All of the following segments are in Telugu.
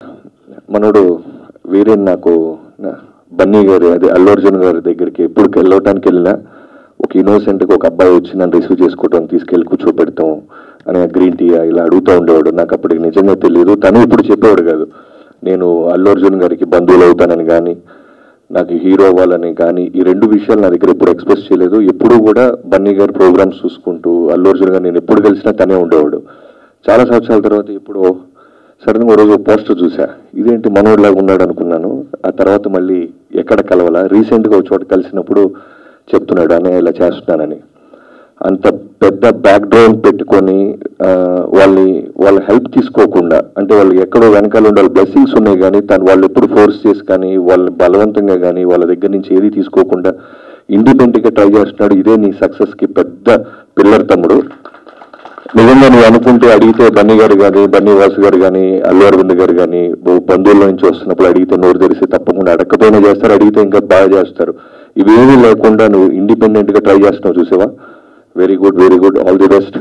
మనోడు వేరే నాకు నా- బన్నీ గారి అదే అల్లు అర్జున్ గారి దగ్గరికి ఎప్పుడు వెళ్ళవటానికి వెళ్ళినా ఒక ఇన్నోసెంట్గా ఒక అబ్బాయి వచ్చి నన్ను రిసీవ్ చేసుకోవటం తీసుకెళ్ళి కూర్చోబెడతాం అని గ్రీన్ టీ ఇలా అడుగుతూ ఉండేవాడు నాకు అప్పటికి నిజంగా తెలియదు తను ఇప్పుడు చెప్పేవాడు కాదు నేను అల్లు అర్జున్ గారికి బంధువులు అవుతానని కానీ నాకు హీరో అవ్వాలని కానీ ఈ రెండు విషయాలు నా దగ్గర ఎప్పుడు ఎక్స్ప్రెస్ చేయలేదు ఎప్పుడు కూడా బన్నీ గారి ప్రోగ్రామ్స్ చూసుకుంటూ అల్లు అర్జున్ గారు నేను ఎప్పుడు కలిసినా తనే ఉండేవాడు చాలా సంవత్సరాల తర్వాత ఇప్పుడు సడన్గా ఒక రోజు పోస్టర్ చూసా ఇదేంటి మనోడిలాగా ఉన్నాడు అనుకున్నాను ఆ తర్వాత మళ్ళీ ఎక్కడ కలవాలా రీసెంట్గా ఒక చోట కలిసినప్పుడు చెప్తున్నాడు అనే ఇలా చేస్తున్నానని అంత పెద్ద బ్యాక్ గ్రౌండ్ పెట్టుకొని ఆ, వాళ్ళని వాళ్ళ హెల్ప్ తీసుకోకుండా అంటే వాళ్ళు ఎక్కడో వెనకాల ఉండే బ్లెస్సింగ్స్ ఉన్నాయి కానీ తను వాళ్ళు ఎప్పుడు ఫోర్స్ చేసి కానీ వాళ్ళని బలవంతంగా కానీ వాళ్ళ దగ్గర నుంచి ఏది తీసుకోకుండా ఇండిపెండెంట్గా ట్రై చేస్తున్నాడు ఇదే నీ సక్సెస్కి పెద్ద పిల్లర్ తమ్ముడు నిజంగా నువ్వు అనుకుంటే అడిగితే బన్నీ గారు కానీ బన్నీ వాసు గారు కానీ అల్లు అరవింద్ గారు కానీ బ- బంధువుల నుంచి వస్తున్నప్పుడు అడిగితే నోరు తెరిసి తప్పకుండా అడగకపోయినా చేస్తారు అడిగితే ఇంకా బాగా చేస్తారు ఇవేమీ లేకుండా నువ్వు ఇండిపెండెంట్ గా ట్రై చేస్తున్నావు చూసావా very good very good all the best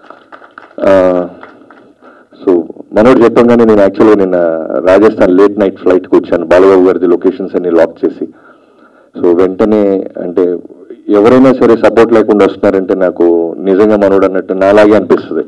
so మనోడు చెప్పంగానే నేను యాక్చువల్గా నిన్న రాజస్థాన్ లేట్ నైట్ ఫ్లైట్కి వచ్చాను బాలబాబు గారిది లొకేషన్స్ అన్ని లాక్ చేసి సో వెంటనే అంటే ఎవరైనా సరే సపోర్ట్ లేకుండా వస్తున్నారంటే నాకు నిజంగా మనోడు అన్నట్టు నాలాగే అనిపిస్తుంది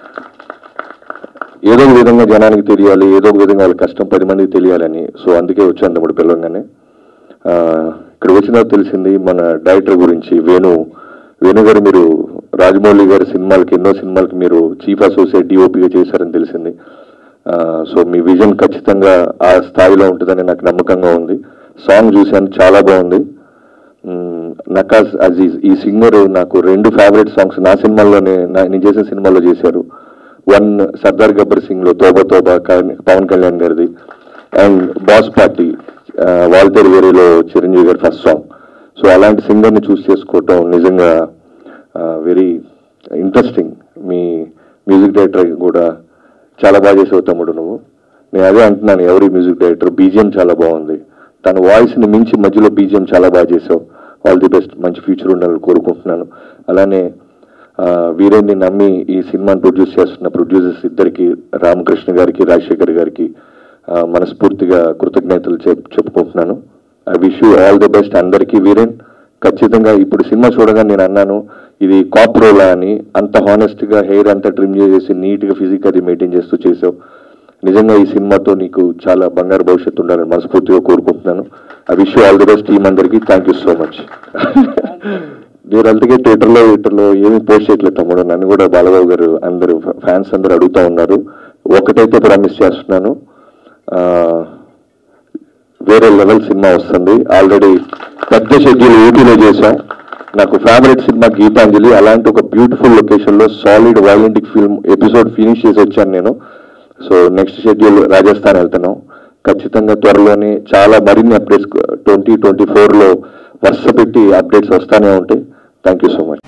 ఏదో ఒక విధంగా జనానికి తెలియాలి ఏదో ఒక విధంగా వాళ్ళ కష్టం పది మందికి తెలియాలని సో అందుకే వచ్చాను తమ్ముడు పిలవగానే ఆ, ఇక్కడ వచ్చిన తర్వాత తెలిసింది మన డైరెక్టర్ గురించి వేణు వేణు గారు మీరు రాజమౌళి గారి సినిమాలకి ఎన్నో సినిమాలకి మీరు చీఫ్ అసోసియేట్ డిఓపిగా చేశారని తెలిసింది ఆ, సో మీ విజన్ ఖచ్చితంగా ఆ స్థాయిలో ఉంటుందని నాకు నమ్మకంగా ఉంది సాంగ్ చూశాను చాలా బాగుంది మ్మ్, నకాజ్ అజీజ్ ఈ సింగర్ నాకు రెండు ఫేవరెట్ సాంగ్స్ నా సినిమాల్లోనే నా నేను చేసిన సినిమాలో చేశారు వన్ సర్దార్ గబ్బర్ సింగ్ లో తోబా తోబా కా- పవన్ కళ్యాణ్ గారిది అండ్ బాస్ పార్టీ వాల్తేరు వేరేలో చిరంజీవి గారి ఫస్ట్ సాంగ్ సో అలాంటి సింగర్ని చూస్ చేసుకోవటం నిజంగా వెరీ ఇంట్రెస్టింగ్ మీ మ్యూజిక్ డైరెక్టర్ కూడా చాలా బాగా చేసావు తమ్ముడు నువ్వు నేను అదే అంటున్నాను ఎవరి మ్యూజిక్ డైరెక్టర్ బీజిఎం చాలా బాగుంది తన వాయిస్ని మించి మధ్యలో బీజిఎం చాలా బాగా చేసావు ఆల్ ది బెస్ట్ మంచి ఫ్యూచర్ ఉండాలని కోరుకుంటున్నాను అలానే ఆ, వీరేన్ని నమ్మి ఈ సినిమాని ప్రొడ్యూస్ చేస్తున్న ప్రొడ్యూసర్స్ ఇద్దరికి రామకృష్ణ గారికి రాజశేఖర్ గారికి ఆ, మనస్ఫూర్తిగా కృతజ్ఞతలు చెప్ చెప్పుకుంటున్నాను I wish you all the best అందరికీ వీరేన్ ఖచ్చితంగా ఇప్పుడు సినిమా చూడగా నేను అన్నాను ఇది కాప్రోలా అని అంత హానెస్ట్ గా హెయిర్ అంతా ట్రిమ్ చేసేసి నీట్ గా ఫిజిక్ అది మెయింటైన్ చేస్తూ చేసావు నిజంగా ఈ సినిమాతో నీకు చాలా బంగారు భవిష్యత్తు ఉండాలని మనస్ఫూర్తిగా కోరుకుంటున్నాను I wish you all the best team అందరికీ థ్యాంక్ యూ సో మచ్ నేను అందుకే ట్విట్టర్లో ట్విట్టర్లో ఏమి పోస్ట్ చేయట్లేదు తమ్ముడు నన్ను కూడా బాలబాబు గారు అందరు ఫ్యాన్స్ అందరు అడుగుతా ఉన్నారు ఒకటైతే ప్రామిస్ చేస్తున్నాను ఆ, వేరే లెవెల్ సినిమా వస్తుంది ఆల్రెడీ పెద్ద షెడ్యూల్ ఊటీలో చేశాం నాకు ఫేవరెట్ సినిమా గీతాంజలి అలాంటి ఒక బ్యూటిఫుల్ లొకేషన్ లో సాలిడ్ వైలెంటిక్ ఫిల్మ్ ఎపిసోడ్ ఫినిష్ చేసి వచ్చాను నేను సో నెక్స్ట్ షెడ్యూల్ రాజస్థాన్ వెళ్తున్నాం ఖచ్చితంగా త్వరలోనే చాలా మరిన్ని అప్డేట్స్ ట్వంటీ ట్వంటీ ఫోర్లో వరుస పెట్టి అప్డేట్స్ వస్తానే ఉంటాయి థ్యాంక్ యూ సో మచ్